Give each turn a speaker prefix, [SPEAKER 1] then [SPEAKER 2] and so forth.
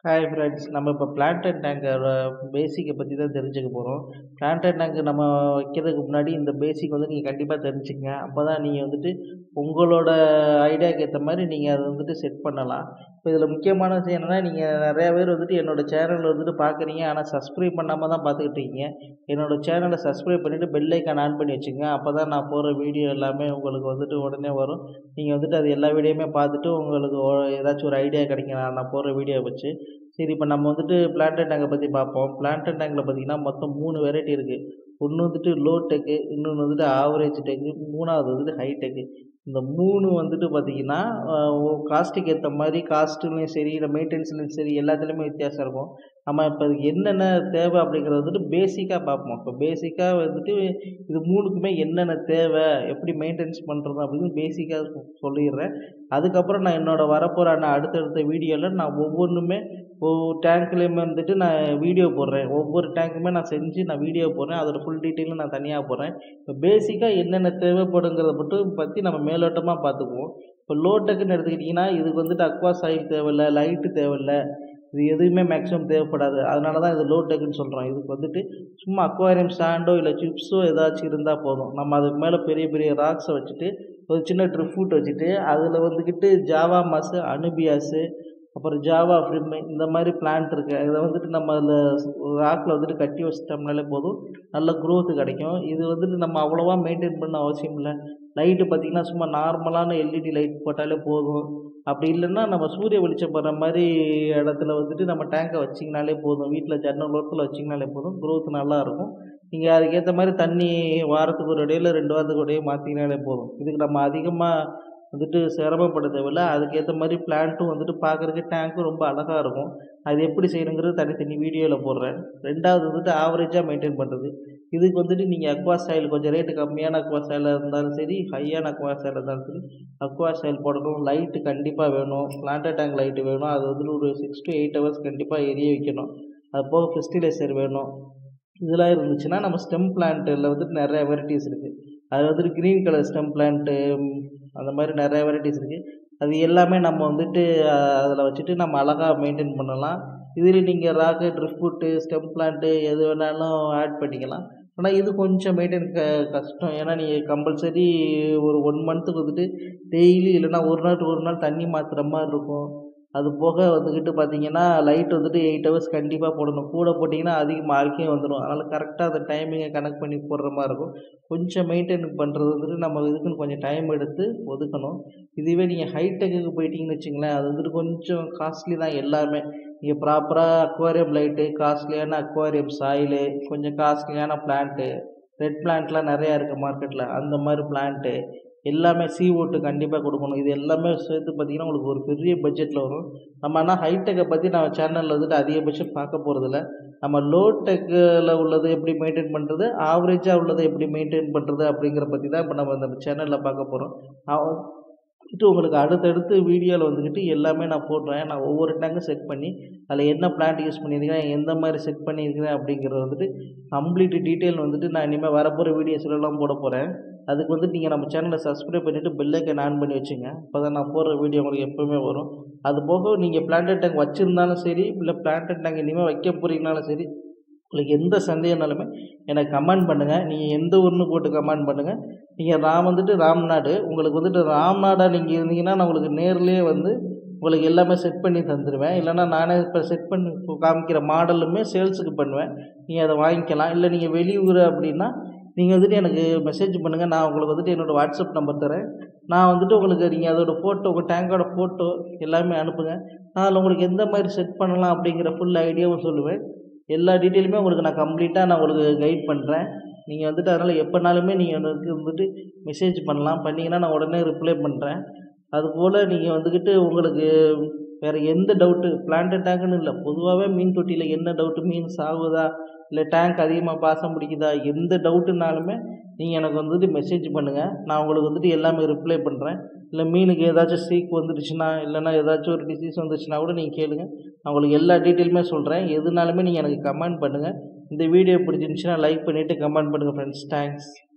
[SPEAKER 1] hi friends நம்ம இப்போ planted டேங்கோட பேசிக்கை பற்றி தான் தெரிஞ்சுக்க போகிறோம் பிளான்டட் டேங்க் நம்ம வைக்கிறதுக்கு முன்னாடி இந்த பேசிக் வந்து நீங்கள் கண்டிப்பாக தெரிஞ்சுக்கங்க அப்போ தான் நீங்கள் வந்துட்டு உங்களோட ஐடியாவுக்கு ஏற்ற மாதிரி நீங்கள் அதை வந்துட்டு செட் பண்ணலாம் இப்போ இதில் முக்கியமான விஷயம் என்னென்னா நீங்கள் நிறையா பேர் வந்துட்டு என்னோடய சேனல் வந்துட்டு பார்க்குறீங்க ஆனால் சப்ஸ்கிரைப் பண்ணாமல் தான் பார்த்துக்கிட்டு இருக்கீங்க என்னோடய சேனலை சப்ஸ்கிரைப் பண்ணிவிட்டு பெல் ஐக்கான் ஆன் பண்ணி வச்சுங்க அப்போ தான் நான் போடுற வீடியோ எல்லாமே உங்களுக்கு வந்துட்டு உடனே வரும் நீங்கள் வந்துட்டு அது எல்லா வீடியோவுமே பார்த்துட்டு உங்களுக்கு ஒ- ஏதாச்சும் ஒரு ஐடியா கிடைக்கும் நான் நான் போடுற வீடியோவை வச்சு சரி இப்போ நம்ம வந்துட்டு பிளான்டட் டேங்கை பற்றி பார்ப்போம் பிளான்டட் டேங்கில் பார்த்தீங்கன்னா மொத்தம் மூணு வெரைட்டி இருக்குது ஒன்று வந்துட்டு லோ டெக்கு இன்னொன்று வந்துட்டு ஆவரேஜ் டெக்கு மூணாவது வந்துட்டு ஹை டெக்கு இந்த மூணு வந்துட்டு பார்த்தீங்கன்னா காஸ்ட்டுக்கு ஏற்ற மாதிரி காஸ்ட்டுலையும் சரி இல்லை மெயின்டெனன்ஸ்லையும் சரி எல்லாத்துலேயுமே வித்தியாசம் இருக்கும் நம்ம இப்போ அதுக்கு என்னென்ன தேவை அப்படிங்கிறத வந்துட்டு பேசிக்காக பார்ப்போம் இப்போ பேசிக்காக வந்துட்டு இது மூணுக்குமே என்னென்ன தேவை எப்படி மெயின்டெனன்ஸ் பண்ணுறது அப்படின்னு பேசிக்காக சொல்லிடுறேன் அதுக்கப்புறம் நான் என்னோட வரப்போகிற நான் அடுத்தடுத்த வீடியோவில் நான் ஒவ்வொன்றுமே ஒவ்வொரு டேங்க்லேயுமே வந்துட்டு நான் வீடியோ போடுறேன் ஒவ்வொரு டேங்க்குமே நான் செஞ்சு நான் வீடியோ போடுறேன் அதோட ஃபுல் டீட்டெயிலும் நான் தனியாக போடுறேன் இப்போ பேசிக்காக என்னென்ன தேவைப்படுங்கிறத மட்டும் பற்றி நம்ம மேலோட்டமாக பார்த்துக்குவோம் இப்போ லோ டெக்குன்னு எடுத்துக்கிட்டிங்கன்னா இதுக்கு வந்துட்டு அக்வா சாயில் தேவையில்ல லைட்டு தேவையில்ல இது எதுவுமே மேக்ஸிமம் தேவைப்படாது அதனால தான் இது லோ டெக்குன்னு சொல்கிறோம் இதுக்கு வந்துட்டு சும்மா அக்வாரியம் சாண்டோ இல்லை சிப்ஸோ ஏதாச்சும் இருந்தால் போதும் நம்ம அதுக்கு மேலே பெரிய பெரிய ராக்ஸை வச்சுட்டு ஒரு சின்ன ட்ரிப் ஃபுட் வச்சுட்டு அதில் வந்துக்கிட்டு ஜாவா மாஸு அனுபியாஸு அப்புறம் ஜாவா ஃப்ரிம் இந்த மாதிரி பிளான்ட் இருக்குது இதை வந்துட்டு நம்ம அதில் ராக்கில் வந்துட்டு கட்டி வச்சிட்டோம்னாலே போதும் நல்ல growth கிடைக்கும் இது வந்துட்டு நம்ம அவ்வளோவா மெயின்டைன் பண்ண அவசியம் இல்லை லைட்டு பார்த்திங்கன்னா சும்மா நார்மலான எல்இடி லைட் போட்டாலே போதும் அப்படி இல்லைன்னா நம்ம சூரிய வெளிச்சம் படுற மாதிரி இடத்துல வந்துட்டு நம்ம டேங்கை வச்சிங்கனாலே போதும் வீட்டில் ஜன்னல் ஓரத்தில் வச்சிங்கனாலே போதும் growth நல்லா இருக்கும் நீங்கள் அதுக்கேற்ற மாதிரி தண்ணி வாரத்துக்கு ஒரு இடையில ரெண்டு வாரத்துக்கு ஒரு இடையே மாற்றிங்கனாலே போதும் இதுக்கு நம்ம அதிகமாக வந்துட்டு சிரமப்பட தேவையில்ல அதுக்கேற்ற மாதிரி பிளான்ட்டும் வந்துட்டு பார்க்குறதுக்கு டேங்க்கும் ரொம்ப அழகாக இருக்கும் அது எப்படி செய்யணுங்கிறது தனித்தனி வீடியோவில் போடுறேன் ரெண்டாவது வந்துட்டு ஆவரேஜாக மெயின்டைன் பண்ணுறது இதுக்கு வந்துட்டு நீங்கள் அக்வா ஸ்டைல் கொஞ்சம் ரேட்டு கம்மியான அக்வா ஸ்டைலாக இருந்தாலும் சரி ஹையான அக்வா ஸ்டைலாக இருந்தாலும் சரி அக்வா ஸ்டைல் போடணும் லைட்டு கண்டிப்பாக வேணும் பிளான்டட் டேங்க் லைட்டு வேணும் அது வந்துட்டு ஒரு சிக்ஸ் டு எயிட் ஹவர்ஸ் கண்டிப்பாக எரிய வைக்கணும் அது போக ஃபெஸ்டிலைசர் வேணும் இதெல்லாம் இருந்துச்சுன்னா நம்ம ஸ்டெம் பிளான்ட்டில் வந்துட்டு நிறைய வெரைட்டிஸ் இருக்குது அது வந்துட்டு க்ரீன் கலர் ஸ்டெம் பிளான்ட்டு அந்த மாதிரி நிறைய வெரைட்டிஸ் இருக்குது அது எல்லாமே நம்ம வந்துட்டு அதில் வச்சுட்டு நம்ம அழகாக மெயின்டைன் பண்ணலாம் இதில் நீங்கள் ராக்கு ட்ரிஃப்ட் ஸ்டெம் பிளான்ட்டு எது வேணாலும் ஆட் பண்ணிக்கலாம் ஆனால் இது கொஞ்சம் மெயின்டைன் க கஷ்டம் ஏன்னா நீங்கள் கம்பல்சரி ஒரு ஒன் மந்த்துக்கு வந்துட்டு டெய்லி இல்லைன்னா ஒரு நாள் ஒரு நாள் தண்ணி மாற்றுற மாதிரி இருக்கும் அது போக வந்துக்கிட்டு பார்த்தீங்கன்னா லைட் வந்துட்டு எயிட் ஹவர்ஸ் கண்டிப்பாக போடணும் கூட போட்டிங்கன்னா அதிக மார்க்கே வந்துடும் அதனால் கரெக்டாக அந்த டைமிங்கை கனெக்ட் பண்ணி போடுற மாதிரி இருக்கும் கொஞ்சம் மெயின்டைன் பண்ணுறது வந்துட்டு நம்ம இதுக்குன்னு கொஞ்சம் டைம் எடுத்து ஒதுக்கணும் இதுவே நீங்கள் ஹைடெக்குக்கு போயிட்டீங்கன்னு வச்சுங்களேன் அது வந்துட்டு கொஞ்சம் காஸ்ட்லி தான் எல்லாமே நீங்கள் ப்ராப்பராக அக்வாரியம் லைட்டு காஸ்ட்லியான அக்வாரியம் சாயிலு கொஞ்சம் காஸ்ட்லியான பிளான்ட்டு ரெட் பிளான்ட்லாம் நிறையா இருக்குது மார்க்கெட்டில் அந்த மாதிரி பிளான்ட்டு எல்லாமே சி ஓட்டு கண்டிப்பாக கொடுக்கணும் இது எல்லாமே சேர்த்து பார்த்தீங்கன்னா உங்களுக்கு ஒரு பெரிய பட்ஜெட்டில் வரும் நம்ம ஆனால் ஹைடெக்கை பற்றி நம்ம சேனலில் வந்துட்டு அதிகபட்சம் பார்க்க போகிறதில்ல நம்ம லோ டெக்கில் உள்ளது எப்படி மெயின்டைன் பண்ணுறது ஆவரேஜாக உள்ளதை எப்படி மெயின்டைன் பண்ணுறது அப்படிங்கிற பற்றி தான் இப்போ நம்ம இந்த சேனலில் பார்க்க போகிறோம் வந்துட்டு உங்களுக்கு அடுத்தடுத்து வீடியோவில் வந்துக்கிட்டு எல்லாமே நான் போடுறேன் நான் ஒவ்வொரு டேங்கும் செட் பண்ணி அதில் என்ன பிளான்ட் யூஸ் பண்ணியிருக்கிறேன் எந்த மாதிரி செட் பண்ணியிருக்கிறேன் அப்படிங்கிறது வந்துட்டு கம்ப்ளீட் டீட்டெயில் வந்துட்டு நான் இனிமேல் வரப்போகிற வீடியோஸ்லாம் போட போகிறேன் அதுக்கு வந்துட்டு நீங்கள் நம்ம சேனலை சப்ஸ்கிரைப் பண்ணிவிட்டு பெல்லைக்கன் ஆன் பண்ணி வச்சுங்க அப்போ தான் நான் போடுற வீடியோ உங்களுக்கு எப்போவுமே வரும் அது போக நீங்கள் பிளான்டட் டேங்க் வச்சுருந்தாலும் சரி இல்லை பிளான்டட் டேங்க் இனிமேல் வைக்க போகிறீங்கனாலும் சரி உங்களுக்கு எந்த சந்தேகம்னாலுமே எனக்கு கமெண்ட் பண்ணுங்கள் நீங்கள் எந்த ஊர்னு போட்டு கமெண்ட் பண்ணுங்கள் நீங்கள் நான் வந்துட்டு ராம்நாடு உங்களுக்கு வந்துட்டு ராம்நாடாக நீங்கள் இருந்தீங்கன்னா நான் உங்களுக்கு நேர்லேயே வந்து உங்களுக்கு எல்லாமே செட் பண்ணி தந்துடுவேன் இல்லைன்னா நானே இப்போ செட் பண்ணி இப்போ காமிக்கிற மாடலுமே சேல்ஸுக்கு பண்ணுவேன் நீங்கள் அதை வாங்கிக்கலாம் இல்லை நீங்கள் வெளியூர் அப்படின்னா நீங்கள் வந்துட்டு எனக்கு மெசேஜ் பண்ணுங்கள் நான் உங்களுக்கு வந்துட்டு என்னோடய வாட்ஸ்அப் நம்பர் தரேன் நான் வந்துட்டு உங்களுக்கு நீங்கள் அதோட ஃபோட்டோ உங்கள் டேங்கோட ஃபோட்டோ எல்லாமே அனுப்புங்க நான் அதில் உங்களுக்கு எந்த மாதிரி செட் பண்ணலாம் அப்படிங்கிற ஃபுல் ஐடியாவும் சொல்லுவேன் எல்லா டீட்டெயிலுமே உங்களுக்கு நான் கம்ப்ளீட்டாக நான் உங்களுக்கு கைட் பண்ணுறேன் நீங்கள் வந்துட்டு அதனால் எப்போனாலுமே நீங்கள் எனக்கு வந்துட்டு மெசேஜ் பண்ணலாம் பண்ணிங்கன்னா நான் உடனே ரிப்ளை பண்ணுறேன் அதுபோல் நீங்கள் வந்துக்கிட்டு உங்களுக்கு வேறு எந்த டவுட்டு பிளான்ட் டேங்க்னு இல்லை பொதுவாகவே மீன் தொட்டியில் என்ன டவுட்டு மீன் சாகுதா இல்லை டேங்க் அதிகமாக பாசம் பிடிக்குதா எந்த டவுட்டுனாலுமே நீங்கள் எனக்கு வந்துட்டு மெசேஜ் பண்ணுங்கள் நான் உங்களுக்கு வந்துட்டு எல்லாமே ரிப்ளை பண்ணுறேன் இல்லை மீனுக்கு ஏதாச்சும் சீக் வந்துடுச்சுன்னா இல்லைன்னா ஏதாச்சும் ஒரு டிசீஸ் வந்துச்சுன்னா கூட நீங்கள் கேளுங்க நான் உங்களுக்கு எல்லா டீட்டெயிலுமே சொல்கிறேன் எதுனாலுமே நீங்கள் எனக்கு கமெண்ட் பண்ணுங்கள் இந்த வீடியோ பிடிச்சிருந்துச்சுன்னா லைக் பண்ணிவிட்டு கமெண்ட் பண்ணுங்கள் ஃப்ரெண்ட்ஸ் தேங்க்ஸ்